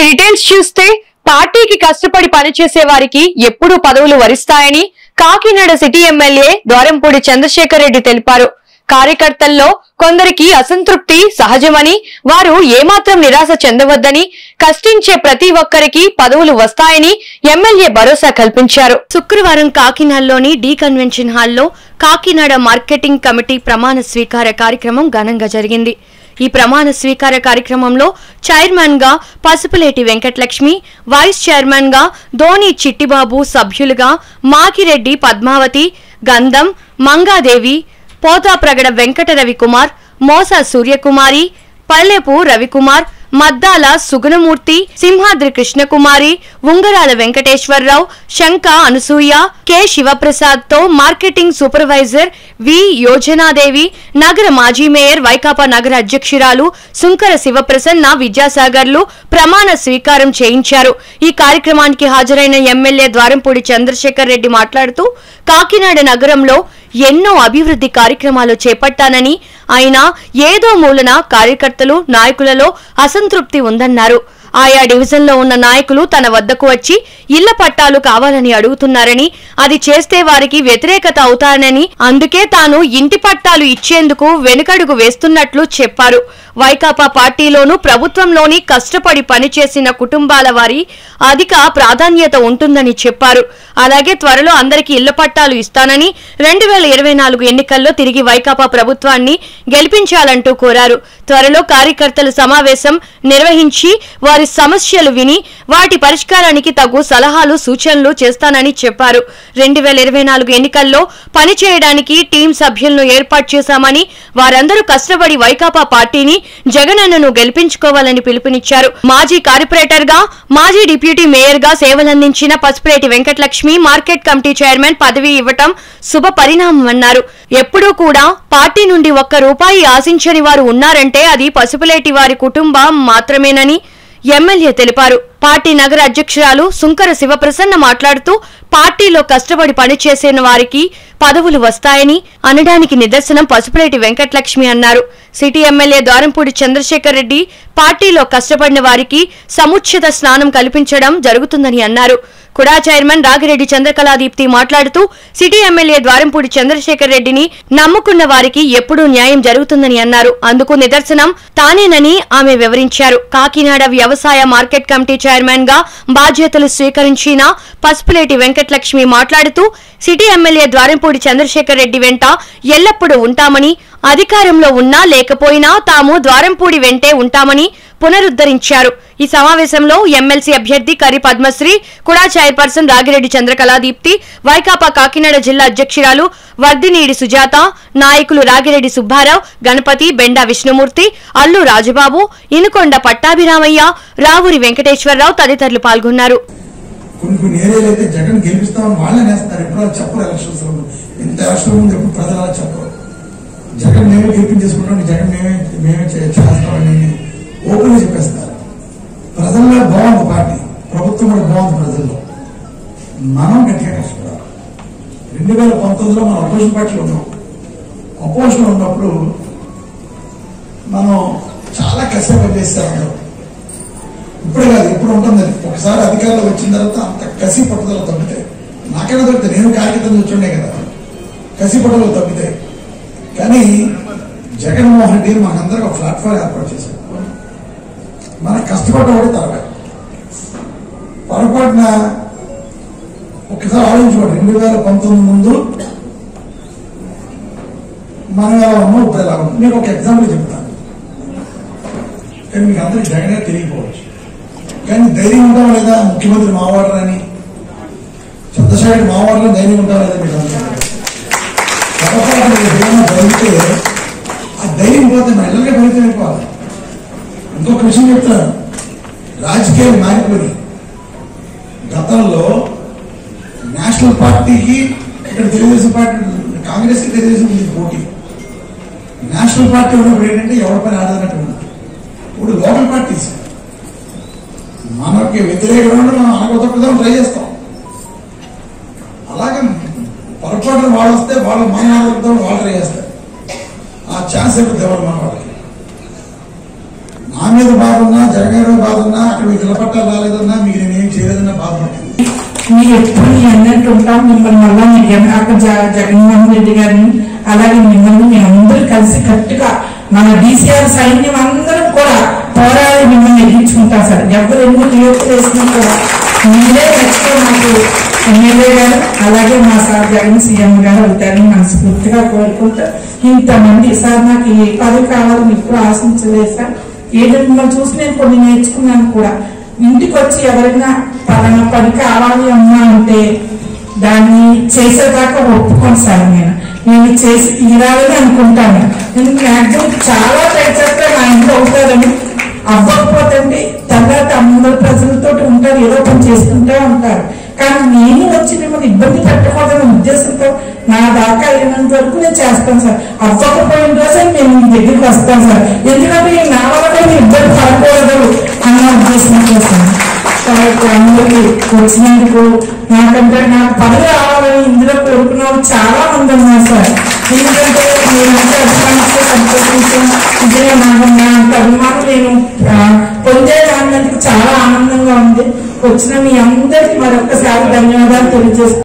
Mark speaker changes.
Speaker 1: details చూస్తే పార్టీకి కష్టపడి పనిచేసే వారికి ఎప్పుడూ పదవులు వరిస్తాయని కాకినాడ సిటీ ఎమ్మెల్యే ద్వారంపూడి చంద్రశేఖర్ రెడ్డి తెలిపారు కార్యకర్తల్లో కొందరికి అసంతృప్తి సహజమని వారు ఏమాత్రం నిరాశ చెందవద్దని కష్టించే ప్రతి ఒక్కరికి పదవులు వస్తాయని ఎమ్మెల్యే భరోసా కల్పించారు శుక్రవారం కాకినాడలోని డి కన్వెన్షన్ హాల్లో కాకినాడ మార్కెటింగ్ కమిటీ ప్రమాణ స్వీకార కార్యక్రమం ఘనంగా జరిగింది ఈ ప్రమాణ స్వీకార కార్యక్రమంలో చైర్మన్ గా పసుపులేటి వెంకటలక్ష్మి వైస్ చైర్మన్ గా ధోని చిట్టిబాబు సభ్యులుగా మాకిరెడ్డి పద్మావతి గంధం మంగాదేవి పోతాప్రగడ వెంకట రవికుమార్ మోస సూర్యకుమారి పల్లెపు రవికుమార్ మద్దాల సుగుణమూర్తి సింహాద్రి కృష్ణకుమారి ఉంగరాల వెంకటేశ్వరరావు శంక అనసూయ కె శివప్రసాద్ తో మార్కెటింగ్ సూపర్వైజర్ వి యోజనాదేవి నగర మాజీ మేయర్ వైకాపా నగర అధ్యక్షురాలు సుంకర శివప్రసన్న విద్యాసాగర్లు ప్రమాణ స్వీకారం చేయించారు ఈ కార్యక్రమానికి హాజరైన ఎమ్మెల్యే ద్వారంపూడి చంద్రశేఖర్ రెడ్డి మాట్లాడుతూ కాకినాడ నగరంలో ఎన్నో అభివృద్ధి కార్యక్రమాలు చేపట్టానని ఆయన ఏదో మూలన కార్యకర్తలు నాయకులలో అసంతృప్తి ఉందన్నారు ఆయా డివిజన్లో ఉన్న నాయకులు తన వద్దకు వచ్చి ఇళ్ల పట్టాలు కావాలని అడుగుతున్నారని అది చేస్తే వారికి వ్యతిరేకత అవుతానని అందుకే తాను ఇంటి పట్టాలు ఇచ్చేందుకు వెనుకడుగు వేస్తున్నట్లు చెప్పారు వైకాపా పార్టీలోనూ ప్రభుత్వంలోని కష్టపడి పనిచేసిన కుటుంబాల వారి అధిక ప్రాధాన్యత ఉంటుందని చెప్పారు అలాగే త్వరలో అందరికీ ఇళ్ల పట్టాలు ఇస్తానని రెండు వేల ఇరవై నాలుగు ఎన్నికల్లో తిరిగి వైకాపా ప్రభుత్వాన్ని గెలిపించాలంటూ కోరారు త్వరలో కార్యకర్తల సమావేశం నిర్వహించి వారి సమస్యలు విని వాటి పరిష్కారానికి తగు సలహాలు సూచనలు చేస్తానని చెప్పారు రెండు వేల ఇరవై నాలుగు ఎన్నికల్లో పనిచేయడానికి టీం సభ్యులను ఏర్పాటు చేశామని వారందరూ కష్టపడి వైకాపా పార్టీని జగనన్నను గెలిపించుకోవాలని పిలుపునిచ్చారు మాజీ కార్పొరేటర్ గా మాజీ డిప్యూటీ మేయర్ గా సేవలందించిన Pasupuleti Venkatalakshmi market committee chairman పదవి ఇవ్వటం శుభ పరిణామమన్నారు ఎప్పుడూ కూడా పార్టీ నుండి ఒక్క రూపాయి ఆశించని వారు ఉన్నారంటే అది పసుపులేటి వారి కుటుంబం మాత్రమేనని ఎమ్మెల్యే తెలిపారు పార్టీ నగర అధ్యక్షురాలు సుంకర శివప్రసన్న మాట్లాడుతూ పార్టీలో కష్టపడి పనిచేసిన వారికి పదవులు వస్తాయని అనడానికి నిదర్శనం పసుపులేటి వెంకటలక్ష్మి అన్నారు సిటీ ఎమ్మెల్యే ద్వారంపూడి చంద్రశేఖర్ రెడ్డి పార్టీలో కష్టపడిన వారికి సముచిత స్నానం కల్పించడం జరుగుతుందని అన్నారు కుడా చైర్మన్ రాగిరెడ్డి చంద్రకళాదీప్తి మాట్లాడుతూ సిటీ ఎమ్మెల్యే ద్వారంపూడి చంద్రశేఖర్ రెడ్డిని నమ్ముకున్న వారికి ఎప్పుడూ న్యాయం జరుగుతుందని అన్నారు అందుకు నిదర్శనం తానేనని ఆమె వివరించారు కాకినాడ వ్యవసాయ మార్కెట్ కమిటీ చైర్మన్ గా బాధ్యతలు స్వీకరించిన పసుపులేటి వెంకటలక్ష్మి మాట్లాడుతూ సిటీ ఎమ్మెల్యే ద్వారంపూడి చంద్రశేఖర్ రెడ్డి వెంట ఎల్లప్పుడూ ఉంటామని అధికారంలో ఉన్నా లేకపోయినా తాము ద్వారంపూడి వెంటే ఉంటామని పునరుద్ధరించారు ఈ సమావేశంలో ఎమ్మెల్సీ అభ్యర్థి కరి పద్మశ్రీ కుడా చైర్పర్సన్ రాగిరెడ్డి చంద్రకళాదీప్తి వైకాపా కాకినాడ జిల్లా అధ్యక్షురాలు వర్దినీడి సుజాత నాయకులు రాగిరెడ్డి సుబ్బారావు గణపతి బెండా విష్ణుమూర్తి అల్లు రాజబాబు ఇనుకొండ పట్టాభిరామయ్య రావూరి వెంకటేశ్వరరావు తదితరులు పాల్గొన్నారు
Speaker 2: కొన్ని కొన్ని ఏరియాలు అయితే జగన్ గెలిపిస్తామని వాళ్ళే నేస్తారు ఎప్పుడు అలా చెప్పరు ఎలక్షన్స్ లో ఇంత ఎలక్షన్ ముందు ఎప్పుడు ప్రజలు అలా చెప్పరు జగన్ మేమే గెలిపించేసుకుంటాం జగన్ మేమే మేమే చే- చేస్తామని ఓపెన్ చెప్పేస్తారు ప్రజల్లో బాగుంది పార్టీ ప్రభుత్వం కూడా బాగుంది ప్రజల్లో మనం గట్టిగా కష్టపడాలి రెండు వేల పంతొమ్మిదిలో మనం అపోజిషన్ పార్టీలో ఉన్నాం అపోజిషన్ ఉన్నప్పుడు మనం చాలా కష్టం పనిచేస్తాం అందరం ఇప్పుడే కాదు ఇప్పుడు ఉంటుంది అది ఒకసారి అధికారంలో వచ్చిన తర్వాత అంత కసి పట్టుదల తగ్గుతాయి నాకైనా తగ్గుతాయి నేను కార్యకర్తలు వచ్చుండే కదా కసి పట్టుదల తగ్గుతాయి కానీ జగన్మోహన్ రెడ్డి మాకందరికి ఒక ప్లాట్ఫామ్ ఏర్పాటు చేశారు మన కష్టపడ్డవాడు తర్వాత పొరపాటున ఒకసారి ఆలోచించుకోండి రెండు వేల పంతొమ్మిది ముందు మనం ఎలా ఉన్నాం ఇప్పుడు ఎలా ఉన్నాం నేను ఒక ఎగ్జాంపుల్ చెప్తాను కానీ మీకు అందరికి జగనే తెలియకపోవచ్చు కానీ ధైర్యం ఉంటావా లేదా ముఖ్యమంత్రి మావాడరు అని చంద్రశేఖర్ మావాడలో ధైర్యం ఉంటావా లేదా మీకు అందరికీ పొరపాటు మీరు ఏదైనా జరిగితే ఆ ధైర్యం పోతే మన ఇళ్ళకే ఫలితం అయిపోవాలి ఇంకొక విషయం చెప్తాను రాజకీయాలు మారిపోయి గతంలో నేషనల్ పార్టీకి ఇక్కడ తెలుగుదేశం పార్టీ కాంగ్రెస్ కి తెలుగుదేశం ఉంది పోటీ నేషనల్ పార్టీ ఉన్నప్పుడు ఏంటంటే ఎవరి పని ఆడదన్నట్టు ఉంది ఇప్పుడు లోకల్ పార్టీస్ మనకి వ్యతిరేకంగా ఉండి మనం ఆగొద్దకుదాం ట్రై చేస్తాం అలాగే పొరపాటున వాళ్ళు వస్తే వాళ్ళు మన ఆగొద్దాం వాళ్ళు ట్రై చేస్తారు ఆ ఛాన్స్ ఎప్పుడు ఇవ్వాలి మన వాళ్ళకి నా మీద బాధ ఉన్నా జగన్ మీద బాధ ఉన్నా అక్కడ మీకు ఇళ్ళపట్టాలు రాలేదన్నా మీకు నేనేం చేయలేదన్నా బాధపడుతుంది
Speaker 3: మీరు ఎప్పుడు మీ అన్నట్టు ఉంటాం మిమ్మల్ని మళ్ళా మీ జగన్ అక్కడ జ- జగన్మోహన్ రెడ్డి గారిని అలాగే మిమ్మల్ని మీ అందరూ కలిసి కట్టుగా మన డీసీఆర్ సైన్యం అందరం కూడా పోరాడి మిమ్మల్ని ఎదిరించుకుంటాం సార్ ఎవరు ఎన్ని నియోజకలు వేసినా కూడా మీరే నెక్స్ట్ మాకు ఎమ్మెల్యే గారు అలాగే మా సార్ జగన్ సీఎం గారు అవుతారని మనస్ఫూర్తిగా కోరుకుంటా ఇంతమంది సార్ నాకు ఏ పదవి కావాలని ఎప్పుడు ఆశించలేదు సార్ ఏదో మిమ్మల్ని చూసి నేను కొన్ని నేర్చుకున్నాను కూడా ఇంటికి వచ్చి ఎవరైనా పలానా పని కావాలి అమ్మా అంటే దాన్ని చేసేదాకా ఒప్పుకోను సార్ నేను నేను చేసి తీరాలని అనుకుంటాను నేను మ్యాక్సిమం చాలా ట్రై చేస్తే నా ఇంట్లో అవుతారని అవ్వకపోతే తర్వాత అందరు ప్రజలతో ఉంటారు ఏదో పని చేసుకుంటూ ఉంటారు కానీ నేను వచ్చి మిమ్మల్ని ఇబ్బంది పెట్టకూడదనే ఉద్దేశంతో నా దాకా అయినంత వరకు నేను చేస్తాను సార్ అవ్వకపోయిన రోజే నేను మీ దగ్గరికి వస్తాను సార్ ఎందుకంటే ఈ నా వల్ల మీరు ఇబ్బంది పడకూడదు అన్న ఉద్దేశంతో సార్ కాబట్టి అందరికి వచ్చినందుకు నాకంటే నాకు పదవి రావాలని ఇందులో కోరుకున్న వాళ్ళు చాలా మంది ఉన్నారు సార్ ఎందుకంటే నేనంటే అభిమానిస్తే సంతోషించాను ఇదే నాకు నా అంత అభిమానం నేను ఆ, పొందేదానికి చాలా ఆనందంగా ఉంది వచ్చిన మీ అందరికీ మరొకసారి ధన్యవాదాలు తెలియజేస్తాను